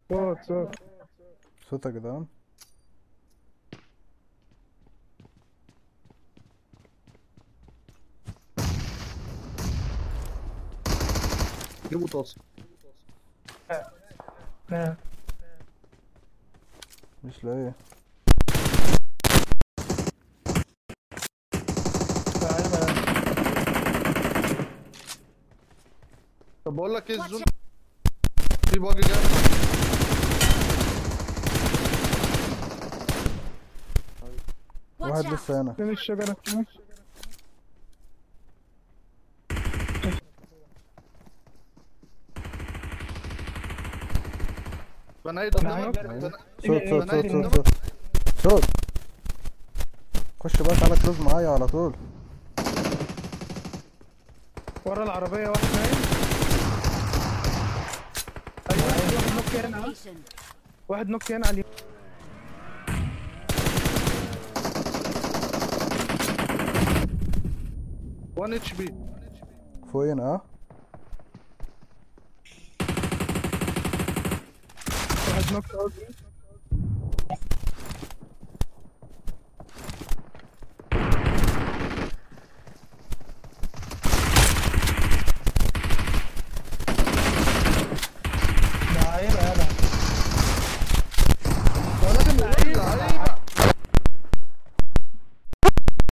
صوت صوت صوت يا جدعان جيبوا طاسه نعم مش لاقي تعالى بقى. طب بقول لك ايه Watch الزوم في باجي جاي Watch واحد out! لسه هنا فين الشجرة فين بنايد قدامك معاك؟ بنا- صوت إيه، صوت إيه، صوت إيه، صوت صوت صوت خش بقى تعالى كلوز معايا على طول ورا العربية واحد نايم ايوه واحد نوك هنا Location. واحد نوك هنا على اليمين وان اتش بي فوقين اه واحد نوك قصدي